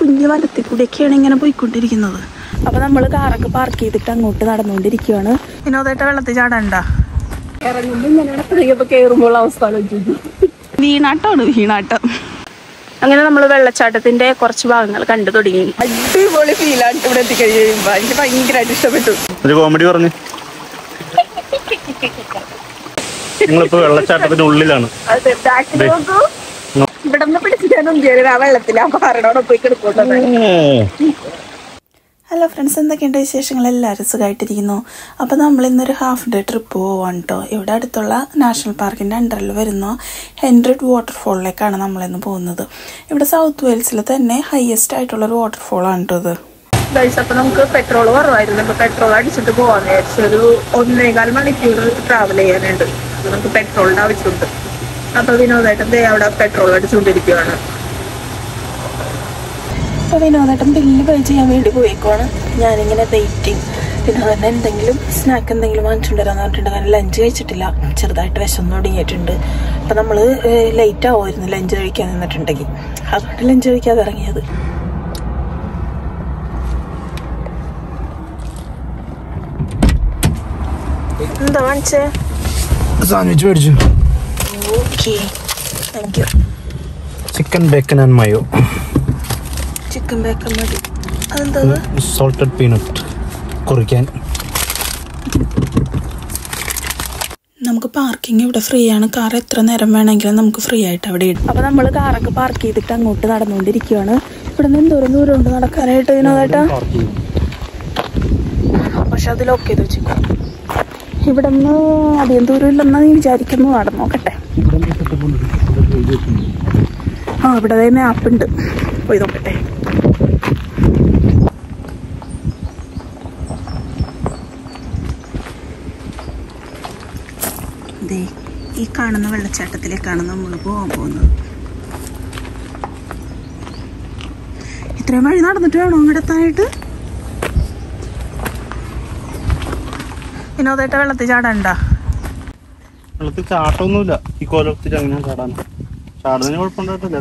കുഞ്ഞു വനത്തിൽ കൂടിയൊക്കെയാണ് ഇങ്ങനെ പോയിക്കൊണ്ടിരിക്കുന്നത് അപ്പൊ നമ്മൾ കാറൊക്കെ പാർക്ക് ചെയ്തിട്ട് അങ്ങോട്ട് നടന്നുകൊണ്ടിരിക്കുകയാണ് വിനോദേട്ട വെള്ളത്തിൽ ചാടണ്ട ഇറങ്ങുമ്പോ ഇങ്ങനെയാണ് സ്ത്രീയൊക്കെ കയറുമ്പോൾ അവസ്ഥ ആലോചിച്ചു വീണാട്ടമാണ് വീണാട്ടം അങ്ങനെ നമ്മൾ വെള്ളച്ചാട്ടത്തിന്റെ കുറച്ച് ഭാഗങ്ങൾ കണ്ടു തുടങ്ങി അടിപൊളി ഫീലാണ് ഇവിടെ എത്തിക്കഴിഞ്ഞ് കഴിയുമ്പോ എനിക്ക് ഭയങ്കരമായിട്ട് ഇഷ്ടപ്പെട്ടു ഒരു കോമഡി പറഞ്ഞു നിങ്ങളിപ്പോ വെള്ളച്ചാട്ടത്തിന്റെ ഉള്ളിലാണ് അതെ ബാക്കിൽ നോക്കൂ ഇവിടെ നിന്ന് പിടിച്ചിട്ടാണ് കയറി ആ വെള്ളത്തിൽ ആ പാറയോടെ പോയി കിടക്കുന്നത് ഹലോ ഫ്രണ്ട്സ് എന്തൊക്കെയുണ്ട് വിശേഷങ്ങൾ എല്ലാവരും സുഖമായിട്ടിരിക്കുന്നു അപ്പോൾ നമ്മൾ ഇന്നൊരു ഹാഫ് ഡേ ട്രിപ്പ് പോവാണ് കേട്ടോ ഇവിടെ അടുത്തുള്ള നാഷണൽ പാർക്കിൻ്റെ അണ്ടറിൽ വരുന്ന ഹെൻഡ്രഡ് വാട്ടർഫോളിലേക്കാണ് നമ്മളിന്ന് പോകുന്നത് ഇവിടെ സൗത്ത് വെയിൽസിൽ തന്നെ ഹയസ്റ്റ് ആയിട്ടുള്ള ഒരു വാട്ടർഫോളാണ് കേട്ടോ ഇത് ഗൈസ് അപ്പൊ നമുക്ക് പെട്രോൾ കുറവായിരുന്നു അപ്പൊ പെട്രോൾ അടിച്ചിട്ട് പോവാന്ന് വിചാരിച്ചു ഒരു ഒന്നേകാൽ മണിക്കൂർ ട്രാവൽ ചെയ്യാനുണ്ട് അപ്പൊ നമുക്ക് പെട്രോളിന്റെ ആവശ്യമുണ്ട് അപ്പൊ വിനോദേട്ടൻ ദേ അവിടെ പെട്രോൾ അടിച്ചുകൊണ്ടിരിക്കുകയാണ് അപ്പോൾ വിനോദേട്ടൻ ബില്ല് പേ ചെയ്യാൻ വേണ്ടി പോയേക്കുവാണ് ഞാനിങ്ങനെ വെയിറ്റിംഗ് പിന്നെ തന്നെ എന്തെങ്കിലും സ്നാക്ക് എന്തെങ്കിലും വാങ്ങിച്ചുകൊണ്ട് വരാന്ന് പറഞ്ഞിട്ടുണ്ട് കാരണം ലഞ്ച് കഴിച്ചിട്ടില്ല ചെറുതായിട്ട് വിശന്ന് തുടങ്ങിയിട്ടുണ്ട് അപ്പം നമ്മൾ ലേറ്റ് ആവുമായിരുന്നു ലഞ്ച് കഴിക്കാൻ നിന്നിട്ടുണ്ടെങ്കിൽ അതുകൊണ്ട് ലഞ്ച് കഴിക്കാതെ ഇറങ്ങിയത് എന്താ വാങ്ങിച്ചേ സാൻഡ്വിച്ച് മേടിച്ചു okay thank you chicken bacon and mayo chicken bacon മതി അതെന്താ സോൾട്ടഡ് പീനട്ട് കുറിക്കാൻ നമുക്ക് പാർക്കിംഗ് ഇവിടെ ഫ്രീ ആണ് കാർ എത്ര നേരം വേണമെങ്കിലും നമുക്ക് ഫ്രീ ആയിട്ട് അവിടെ ഇടും അപ്പൊ നമ്മൾ കാറൊക്കെ പാർക്ക് ചെയ്തിട്ട് അങ്ങോട്ട് നടന്നുകൊണ്ടിരിക്കുകയാണ് ഇവിടെ നിന്ന് എന്തോരം ദൂരം ഉണ്ട് നടക്കാനായിട്ട് ഇതിനകത്താ പക്ഷെ അത് ലോക്ക് ചെയ്ത് വെച്ചേക്കും ഇവിടെ നിന്ന് അധികം ദൂരം ഇല്ലെന്ന് നീ വിചാരിക്കുന്നു നടന്നു നോക്കട്ടെ ആ ഇവിടെ തന്നെ ആപ്പ് ഉണ്ട് പോയി നോക്കട്ടെ ദേ ഈ കാണുന്ന വെള്ളച്ചാട്ടത്തിലേക്കാണ് നമ്മൾ പോകാൻ പോകുന്നത് ഇത്രയും വഴി നടന്നിട്ട് വേണോ അങ്ങോട്ട് എത്താനായിട്ട് വിനോദേട്ട വെള്ളത്തിൽ ചാടണ്ട വെള്ളത്തിൽ ചാട്ടമൊന്നുമില്ല ഈ കോലത്തിൽ അങ്ങനെ ചാടാൻ ചാടുന്നതിന് കുഴപ്പമുണ്ടായിട്ടില്ല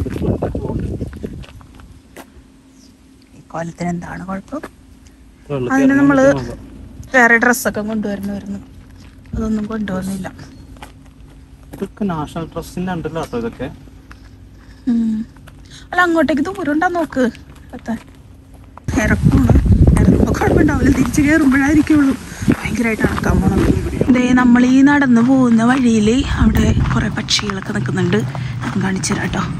ഈ കോലത്തിന് എന്താണ് കുഴപ്പം വെള്ളത്തിൽ അതിന് ഇറങ്ങാൻ നമ്മള് പറ്റുന്ന വേറെ ഡ്രസ്സൊക്കെ കൊണ്ടുവരണമായിരുന്നു അതൊന്നും കൊണ്ടുവന്നില്ല ഇതൊക്കെ നാഷണൽ ട്രസ്റ്റിന്റെ ഉണ്ടല്ലോ കേട്ടോ ഇതൊക്കെ ഉം. അല്ല അങ്ങോട്ടേക്ക് ദൂരം ഉണ്ടാ നോക്ക് എത്താൻ ഇറക്കാണ് ഇറങ്ങുമ്പോൾ കുഴപ്പമുണ്ടാവില്ല തിരിച്ച് കയറുമ്പോഴായിരിക്കുള്ളൂ ഭയങ്കരമായിട്ട് ഇറക്കാൻ പോണം ദേ നമ്മൾ ഈ നടന്നു പോകുന്ന വഴിയിൽ അവിടെ കുറെ പക്ഷികളൊക്കെ നിൽക്കുന്നുണ്ട് ഞാൻ കാണിച്ചു തരാം കേട്ടോ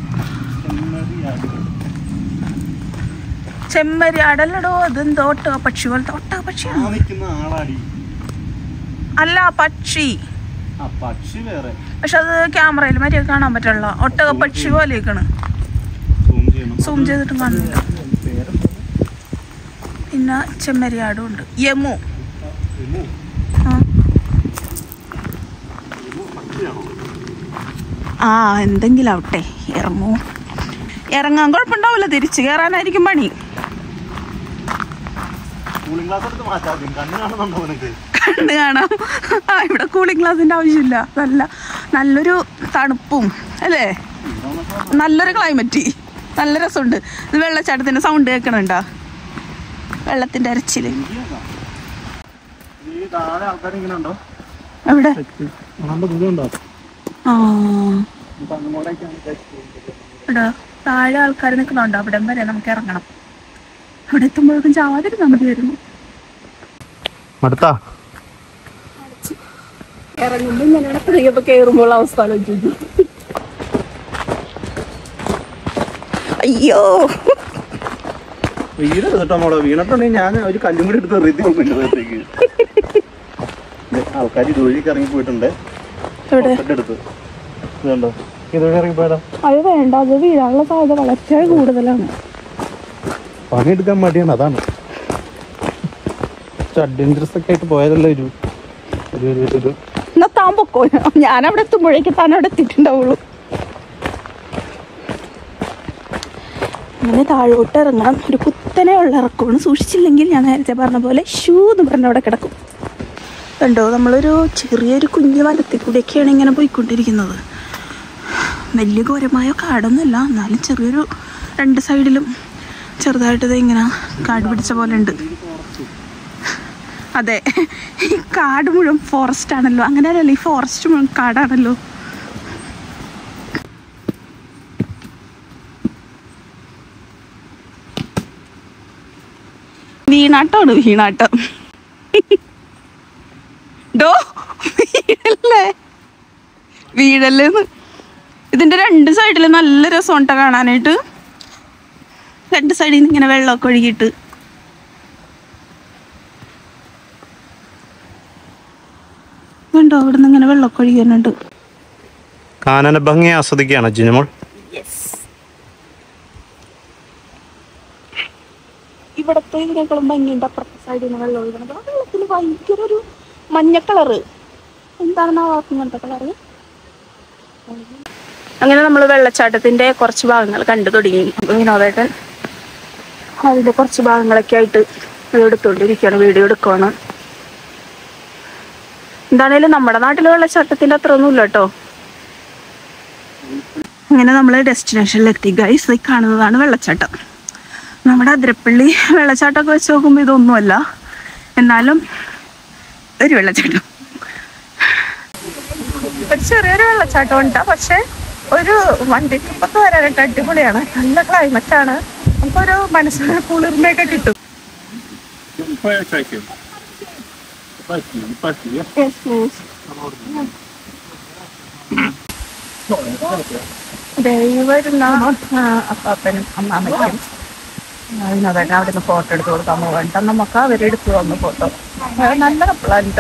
ചെമ്മരിയാടല്ലടോ അതെന്തോ ഒട്ടക പക്ഷി പോലത്തെ ഒട്ടക ആ പക്ഷിയാണ് നിൽക്കുന്ന ആളാടി അല്ല പക്ഷി ആ പക്ഷി വേറെ പക്ഷെ അത് ക്യാമറയിൽ മര്യാദ കാണാൻ പറ്റുള്ള ഒട്ടക പക്ഷി പോലെയൊക്കെയാണ് സൂം ചെയ്യണം സൂം ചെയ്തിട്ടും കാണുന്നില്ല പിന്നെ ചെമ്മരിയാടും ഉണ്ട് യമു ആ. ആ എന്തെങ്കിലും ആവട്ടെ ഇറങ്ങൂ ഇറങ്ങാൻ കുഴപ്പമുണ്ടാവില്ല തിരിച്ചു കയറാനായിരിക്കും പണി കൂളിംഗ് ഗ്ലാസ് എടുത്ത് മാറ്റാതെ കണ്ണ് കാണുന്നുണ്ടോ നിനക്ക് കണ്ട് കാണാം ആ ഇവിടെ കൂളിംഗ് ഗ്ലാസിന്റെ ആവശ്യമില്ല നല്ല നല്ലൊരു തണുപ്പും അല്ലേ നല്ലൊരു ക്ലൈമറ്റ് നല്ല രസമുണ്ട് ഇത് വെള്ളച്ചാട്ടത്തിന്റെ സൗണ്ട് കേൾക്കണുണ്ടോ വെള്ളത്തിന്റെ അരച്ചില് ഈ താഴെ ആൾക്കാർ ഇങ്ങനെ ഉണ്ടോ എവിടെ നമ്മുടെ ദൂരം ഉണ്ടോ ആ അപ്പൊ അങ്ങോട്ടേക്കാണ് എടാ താഴെ ആൾക്കാർ നിൽക്കുന്നുണ്ട് അവിടെ വരെ നമുക്ക് ഇറങ്ങണം അവിടെ എത്തുമ്പോഴേക്കും ചാവാതിരുന്നാൽ മതിയായിരുന്നു മടുത്താ ഇറങ്ങുമ്പോ ഇങ്ങനെയാണ് സ്ത്രീയൊക്കെ കയറുമ്പോൾ അവസ്ഥ ആലോചിച്ചു അയ്യോ വീട് കേട്ടോ മോളെ വീണിട്ടുണ്ടെങ്കിൽ ഞാൻ ഒരു കല്ലും കൂടി എടുത്ത് എറിയത്തി കൊണ്ടുപോയി ആൾക്കാർ ഇതുവഴിക്ക് ഇറങ്ങി പോയിട്ടുണ്ട് എവിടെ എടുത്ത് ഇതുണ്ടോ ഇതുവഴി ഇറങ്ങി പോയതാ അത് വേണ്ട അത് വീഴാനുള്ള സാധ്യത വളരെ കൂടുതലാണ് പണിയെടുക്കാൻ മടിയാണ് അതാണ് അഡ്വഞ്ചറസ് ഒക്കെ ആയിട്ട് പോയതല്ലേ ഒരു ഒരു ഒരു ഒരു- ഒരു എന്നാ താൻ പൊക്കോ ഞാൻ അവിടെ എത്തുമ്പോഴേക്ക് താൻ അവിടെ എത്തിയിട്ടുണ്ടാവുള്ളൂ അങ്ങനെ താഴോട്ട് ഇറങ്ങണം ഒരു കുത്തനെ ഉള്ള ഇറക്കമാണ് സൂക്ഷിച്ചില്ലെങ്കിൽ ഞാൻ നേരത്തെ പറഞ്ഞ പോലെ ഷൂ എന്ന് പറഞ്ഞ അവിടെ കിടക്കും കണ്ടോ നമ്മളൊരു ചെറിയൊരു കുഞ്ഞു വനത്തിൽ കൂടിയൊക്കെയാണ് ഇങ്ങനെ പോയിക്കൊണ്ടിരിക്കുന്നത് വലിയ ഘോരമായ കാടൊന്നുമല്ല എന്നാലും ചെറിയൊരു രണ്ട് സൈഡിലും ചെറുതായിട്ട് ഇത് ഇങ്ങനെ കാട് പിടിച്ച പോലെ ഉണ്ട് അതെ ഈ കാട് മുഴുവൻ ഫോറസ്റ്റ് ആണല്ലോ അങ്ങനെയല്ലല്ലോ ഈ ഫോറസ്റ്റ് മുഴുവൻ കാടാണല്ലോ വീണാട്ടമാണ് വീണാട്ടം ഡോ വീഴല്ലേ വീഴല്ലേന്ന് ഇതിന്റെ രണ്ട് സൈഡിൽ നല്ല രസമുണ്ട കാണാനായിട്ട് രണ്ട് സൈഡിൽ നിന്ന് ഇങ്ങനെ വെള്ളമൊക്കെ ഒഴുകിയിട്ട് കണ്ടോ അവിടെ നിന്ന് ഇങ്ങനെ വെള്ളമൊക്കെ ഒഴുകി വരുന്നുണ്ട് കാനന ഭംഗി ആസ്വദിക്കുകയാണ് ജിനുമോൾ ഇവിടത്തെ ഇതിനേക്കാളും ഭംഗിയുണ്ട് അപ്പുറത്തെ സൈഡിൽ നിന്ന് വെള്ളം ഒഴുകണത് ആ വെള്ളത്തിൽ ഭയങ്കര ഒരു മഞ്ഞ കളറ് എന്താണ് ആ വാക്കുങ്ങനത്തെ കളറ് അങ്ങനെ നമ്മൾ വെള്ളച്ചാട്ടത്തിന്റെ കുറച്ച് ഭാഗങ്ങൾ കണ്ടു തുടങ്ങി അപ്പൊ വിനോദേട്ടൻ അതിന്റെ കുറച്ച് ഭാഗങ്ങളൊക്കെ ആയിട്ട് ഇത് എടുത്തുകൊണ്ടിരിക്കുകയാണ് വീഡിയോ എടുക്കുകയാണ് എന്താണേലും നമ്മുടെ നാട്ടിലെ വെള്ളച്ചാട്ടത്തിന്റെ അത്ര ഒന്നുമില്ല കേട്ടോ അങ്ങനെ നമ്മൾ ഡെസ്റ്റിനേഷനിലെത്തി ഗൈസ് ഈ കാണുന്നതാണ് വെള്ളച്ചാട്ടം നമ്മുടെ അതിരപ്പള്ളി വെള്ളച്ചാട്ടമൊക്കെ വെച്ച് നോക്കുമ്പോൾ ഇതൊന്നുമല്ല എന്നാലും ഒരു വെള്ളച്ചാട്ടം ഒരു ചെറിയൊരു വെള്ളച്ചാട്ടം ഉണ്ട് പക്ഷെ ഒരു വണ്ടി ട്രിപ്പൊക്കെ വരാനായിട്ട് അടിപൊളിയാണ് നല്ല ക്ലൈമറ്റ് ആണ് നമുക്കൊരു മനസ്സിന് കുളിർമയൊക്കെ കിട്ടും ദൈവം വരുന്ന ആ, അപ്പാപ്പനും അമ്മാമ്മയ്ക്കും അതിനതന്നെ അവിടെ നിന്ന് ഫോട്ടോ എടുത്ത് കൊടുക്കാൻ പോകണ്ട നമുക്ക് അവരെടുത്ത് തന്ന ഫോട്ടോ നല്ല കപ്പിളാണ്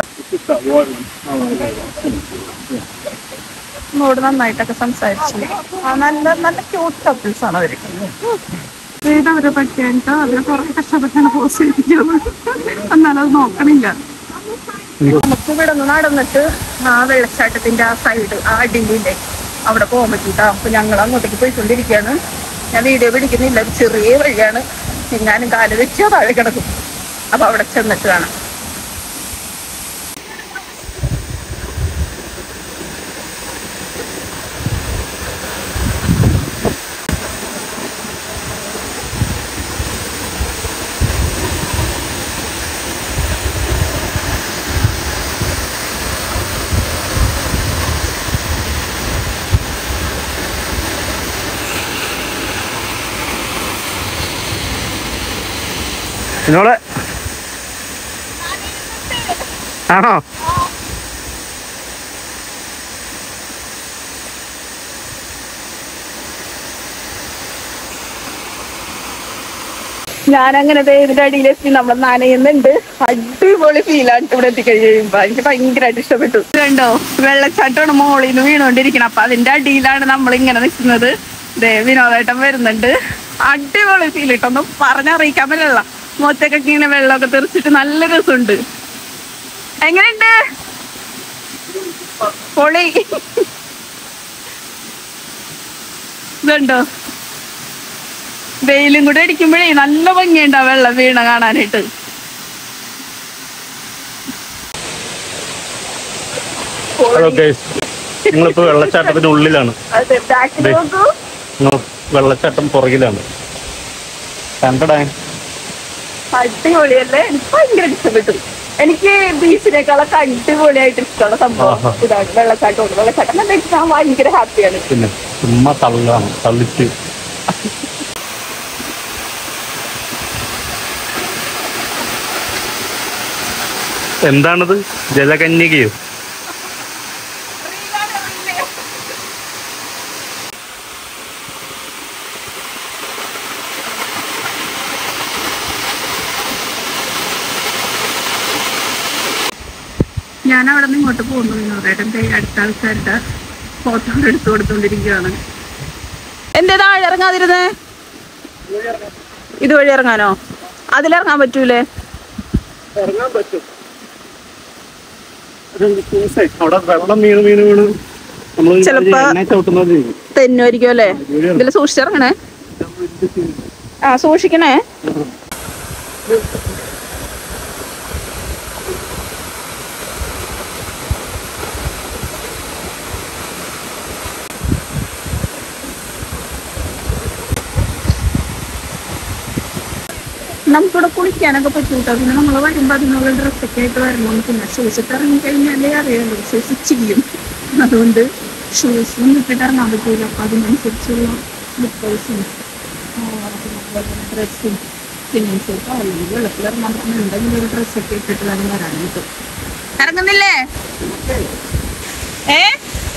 നമ്മോട് നന്നായിട്ടൊക്കെ സംസാരിച്ചു ആ നല്ല നല്ല ക്യൂട്ട് കപ്പിൾസ് ആണ് അവര് ഇത് അവരെ പറ്റിയായിട്ട് അവരെ കുറെ കഷ്ടപ്പെട്ടാണ് പോസ്റ്റ് ചെയ്തിരിക്കുന്നത് എന്നാലും അത് നോക്കണില്ല നമുക്ക് ഇവിടെ നിന്ന് നടന്നിട്ട് ആ വെള്ളച്ചാട്ടത്തിന്റെ ആ സൈഡ് ആ അടിയിലെ അവിടെ പോകാൻ പറ്റിട്ടാ അപ്പൊ ഞങ്ങൾ അങ്ങോട്ടേക്ക് പോയിക്കൊണ്ടിരിക്കുകയാണ് ഞാൻ വീഡിയോ പിടിക്കുന്നില്ല ഒരു ചെറിയ വഴിയാണ് ഞാനും കാല് വെച്ച് താഴെ കിടക്കും അപ്പൊ അവിടെ ചെന്നിട്ട് കാണാം ജിനോളെ ആണോ ഞാനങ്ങനെ ദേ ഇതിന്റെ അടിയിലെത്തി നമ്മൾ നനയുന്നുണ്ട് അടിപൊളി ഫീലാണ് ഇവിടെ എത്തിക്കഴിയുമ്പോ എനിക്ക് ഭയങ്കരമായിട്ട് ഇഷ്ടപ്പെട്ടു കണ്ടോ വെള്ളച്ചാട്ടമാണ് മോളിൽ നിന്ന് വീണോണ്ടിരിക്കണം അപ്പൊ അതിന്റെ അടിയിലാണ് നമ്മൾ ഇങ്ങനെ നിൽക്കുന്നത് ദേ വിനോദേട്ടൻ വരുന്നുണ്ട് അടിപൊളി ഫീൽ ഇട്ടൊന്നും പറഞ്ഞറിയിക്കാൻ പറ്റില്ല മുഖത്തൊക്കെ ഇങ്ങനെ വെള്ളമൊക്കെ തെറിച്ചിട്ട് നല്ല രസമുണ്ട് എങ്ങനെയുണ്ട് പൊളി ഇതുണ്ടോ വെയിലും കൂടെ അടിക്കുമ്പോഴേ നല്ല ഭംഗിയുണ്ട് ആ വെള്ളം വീണ കാണാനായിട്ട് ഹലോ ഗൈസ് നിങ്ങളിപ്പോ വെള്ളച്ചാട്ടത്തിന്റെ ഉള്ളിലാണ് അതെ ബാക്കിൽ ദേ. നോക്കൂ നിങ്ങൾ വെള്ളച്ചാട്ടം പുറകിലാണ് കണ്ടടേ അടിപൊളിയല്ലേ എനിക്ക് ഭയങ്കര ഇഷ്ടപ്പെട്ടു എനിക്ക് ബീച്ചിനേക്കാളൊക്കെ അടിപൊളിയായിട്ട് ഇഷ്ടമുള്ള സംഭവം ആഹാ. ഇതാണ് വെള്ളച്ചാട്ടം വെള്ളച്ചാട്ടം എന്ന് വെച്ചാൽ ഞാൻ ഭയങ്കര ഹാപ്പിയാണ് പിന്നെ ചുമ്മാ തള്ളാണ് തള്ളിച്ച് എന്താണത് ജലകന്യകയോ ഞാൻ അവിടെ നിന്ന് ഇങ്ങോട്ട് പോകുന്നു വിനോദേട്ടൻ ദേ അടുത്ത ആൾക്കാരുടെ ഫോട്ടോ എടുത്തു കൊടുത്തോണ്ടിരിക്കുകയാണ് എന്തേ താഴെ ഇറങ്ങാതിരുന്നേ ഇതുവഴി ഇറങ്ങാനോ അതിലിറങ്ങാൻ പറ്റൂലേ ഇറങ്ങാൻ പറ്റും അവിടെ വെള്ളം വീണ് വീണ് വീണ് നമ്മൾ ചിലപ്പോ- എണ്ണ ചവിട്ടുന്നത് ചെയ്യും. തെന്നുമായിരിക്കും അല്ലേ ഇതിൽ സൂക്ഷിച്ചിറങ്ങണേ ആ സൂക്ഷിക്കണേ നമുക്കിവിടെ കുളിക്കാനൊക്കെ പറ്റൂട്ടോ പിന്നെ നമ്മൾ വരുമ്പോൾ അതിനുള്ള ഡ്രസ്സൊക്കെ ആയിട്ട് വരണം പിന്നെ ഷൂസ് ഇട്ട് ഇറങ്ങി കഴിഞ്ഞാലേ അറിയാലോ ഷൂസ് ചെയ്യും അതുകൊണ്ട് ഷൂസ് ഒന്നും ഇട്ടിട്ട് ഇറങ്ങാൻ പറ്റൂല അപ്പൊ അതിനനുസരിച്ചുള്ള സ്ലിപ്പേഴ്സും ഡ്രസ്സും സ്വിമ്മിങ് സൂട്ടോ അല്ലെങ്കിൽ വെള്ളത്തിൽ ഇറങ്ങാൻ പറ്റുന്ന എന്തെങ്കിലും ഒരു ഡ്രസ്സൊക്കെ ഇട്ടിട്ട് വേണം വരാനായിട്ട് ഇറങ്ങുന്നില്ലേ ഏ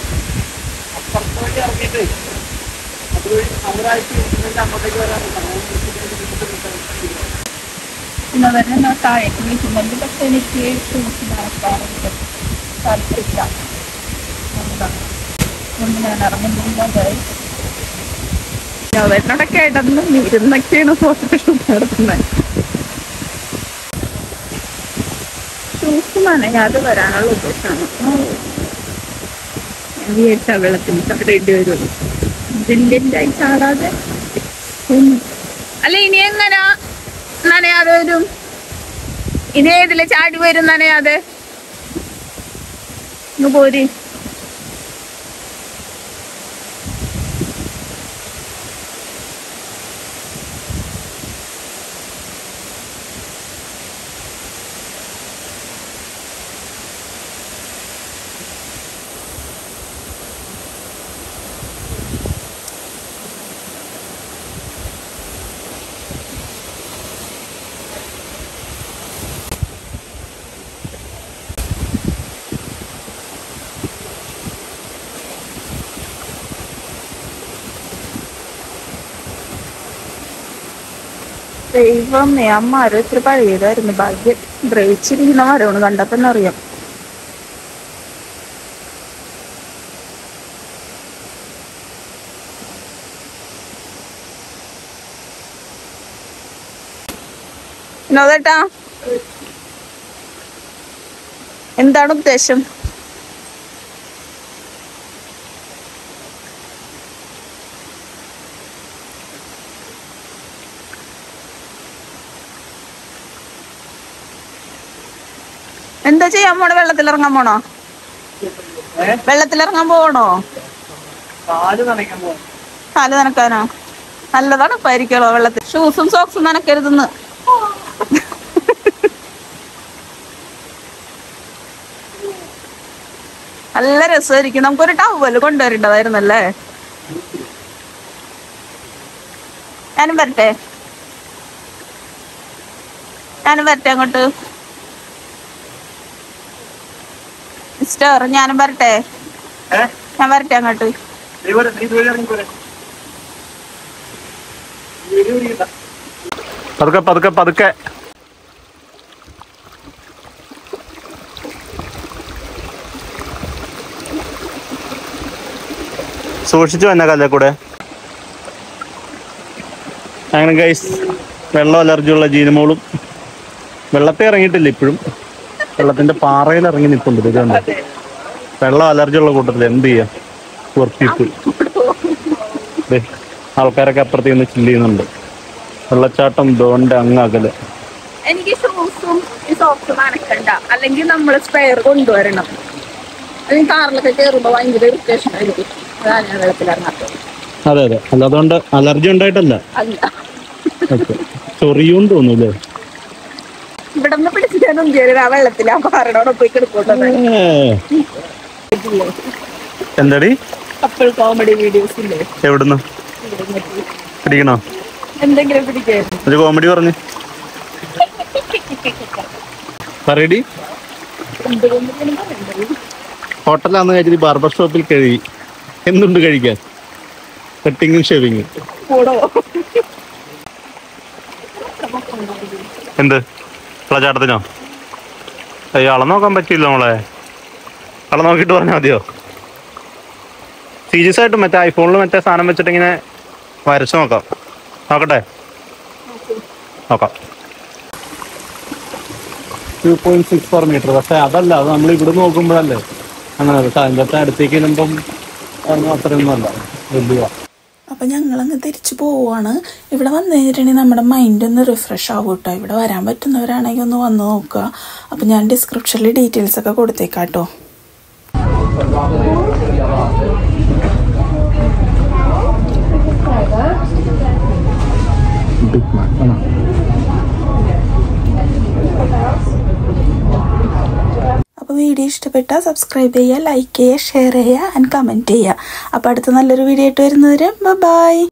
പിന്നെ അവരെ താഴേക്ക് വിളിക്കുന്നുണ്ട് പക്ഷെ എനിക്ക് ഷൂസ് നടക്കാറുണ്ട് താല്പര്യമില്ല അതുകൊണ്ടാണ്. അതുകൊണ്ട് ഞാൻ ഇറങ്ങുന്നില്ല അവരുടെ കിടന്ന് ഇരുന്നൊക്കെയാണ് ഫോട്ടോഷൂട്ട് നടത്തുന്നത് ഷൂസ് നനയാതെ വരാനുള്ള ഉദ്ദേശമാണ് ഞാൻ വിചാരിച്ച വെള്ളത്തിൽ ചാടേണ്ടി വരുള്ളൂ ഇതിൻ്റെ ചാടാതെ ഉം. അല്ല ഇനി എങ്ങനാ നനയാതെ വരും ഇനി ഏതില് ചാടി വരും നനയാതെ ഇങ്ങ് പോര് ദൈവമേ ആ മരം ഇത്തിരി പഴയതായിരുന്നു ഭാഗ്യം ദ്രവിച്ചിരിക്കുന്ന മരമാണ് കണ്ടപ്പോ തന്നെ അറിയാം വിനോദേട്ടാ എന്താണ് ഉദ്ദേശം എന്താ ചെയ്യാൻ പോണോ വെള്ളത്തിലിറങ്ങാൻ പോണോ വെള്ളത്തിലിറങ്ങാൻ പോകണോ കാല് നനയ്ക്കാൻ പോകും കാല് നനക്കാനോ നല്ലതാണ് പരിക്കണോ വെള്ളത്തിൽ ഷൂസും സോക്സും നനക്കരുതെന്ന് നല്ല രസമായിരിക്കും നമുക്കൊരു ടവല് കൊണ്ടുവരേണ്ടതായിരുന്നല്ലേ ഞാനും വരട്ടെ ഞാനും വരട്ടെ അങ്ങോട്ട് മിസ്റ്റർ ഞാനും വരട്ടെ ഏഹ് ഞാൻ വരട്ടെ അങ്ങോട്ട് നീ പോരെ നീ ഇതുവഴി ഇറങ്ങി പോരെ പതുക്കെ പതുക്കെ പതുക്കെ സൂക്ഷിച്ചു വന്ന കല്ലേ കൂടെ അങ്ങനെ ഗൈസ് വെള്ളം അലർജിയുള്ള ജീനമോളും വെള്ളത്തിൽ ഇറങ്ങിയിട്ടില്ല ഇപ്പോഴും വെള്ളത്തിന്റെ പാറയിൽ ഇറങ്ങി നിൽപ്പുണ്ട് ഇത് കണ്ടോ വെള്ളം അലർജിയുള്ള കൂട്ടത്തിൽ എന്ത് ചെയ്യാം പുവർ പീപ്പിൾ ദേ, ആൾക്കാരൊക്കെ അപ്പുറത്ത് നിന്ന് ചില്ല് ചെയ്യുന്നുണ്ട് വെള്ളച്ചാട്ടം ദോണ്ട് അങ്ങ് അകലെ എനിക്ക് ഷൂസും ഈ സോക്സും നനക്കണ്ട അല്ലെങ്കിൽ നമ്മൾ സ്പെയർ കൊണ്ടുവരണം അല്ലെങ്കിൽ കാറിലൊക്കെ കയറുമ്പോൾ ഭയങ്കര ഇറിറ്റേഷൻ ആയിരിക്കും അതാണ് ഞാൻ വെള്ളത്തിലിറങ്ങാത്തത് അതെ അതെ അല്ല അതുകൊണ്ട് അലർജി ഉണ്ടായിട്ടല്ല അല്ല ഓക്കെ ചൊറിയും തോന്നൂല്ലേ ഇവിടെ നിന്ന് പിടിച്ചിട്ടൊന്നും കയറി ആ വെള്ളത്തിൽ ആ പാറയോടെ പോയി കിടക്കുന്നത് എന്താടി കപ്പിൾ കോമഡി വീഡിയോസ് ഇല്ലേ എവിടുന്ന് ഇവിടെ നിന്നിട്ട് പിടിക്കണോ എന്തെങ്കിലും പിടിക്കായിരുന്നു ഒരു കോമഡി പറഞ്ഞു പറയടി എന്തുകൊണ്ടെങ്കിലും പറയണ്ടത് ഹോട്ടലാന്ന് കഴിച്ചിട്ട് ബാർബർ ഷോപ്പിൽ കഴുകി എന്തുണ്ട് കഴിക്കാൻ കട്ടിങ്ങും ഷേവിങ്ങും കൂടോ എന്ത് വെള്ളച്ചാട്ടത്തിനോ അയ്യോ അളന്ന് നോക്കാൻ പറ്റില്ല നമ്മളെ അളന്ന് നോക്കിയിട്ട് പറഞ്ഞാൽ മതിയോ സീരിയസ് ആയിട്ട് മറ്റേ ഐഫോണിൽ മറ്റേ സാധനം വെച്ചിട്ട് ഇങ്ങനെ വരച്ചു നോക്കാം നോക്കട്ടെ നോക്കാം two point six four metre പക്ഷെ അതല്ല അത് നമ്മൾ ഇവിടെ നോക്കുമ്പോഴല്ലേ അങ്ങനെ പക്ഷെ അതിൻ്റെ അടുത്തേക്ക് ചെല്ലുമ്പം അതൊന്നും അത്രയൊന്നും അല്ല വലിയ അപ്പം ഞങ്ങളങ്ങ് തിരിച്ചു പോവുകയാണ് ഇവിടെ വന്നു കഴിഞ്ഞിട്ടുണ്ടെങ്കിൽ നമ്മുടെ മൈൻഡ് ഒന്ന് റിഫ്രഷ് ആവും കേട്ടോ ഇവിടെ വരാൻ പറ്റുന്നവരാണെങ്കിൽ ഒന്ന് വന്ന് നോക്കുക അപ്പം ഞാൻ ഡിസ്ക്രിപ്ഷനിൽ ഡീറ്റെയിൽസ് ഒക്കെ കൊടുത്തേക്കാം കേട്ടോ അപ്പോൾ വീഡിയോ ഇഷ്ടപ്പെട്ടാൽ സബ്സ്ക്രൈബ് ചെയ്യുക ലൈക്ക് ചെയ്യുക ഷെയർ ചെയ്യുക ആൻഡ് കമൻറ്റ് ചെയ്യുക അപ്പോൾ അടുത്ത നല്ലൊരു വീഡിയോ ആയിട്ട് വരുന്നവരെ ബൈ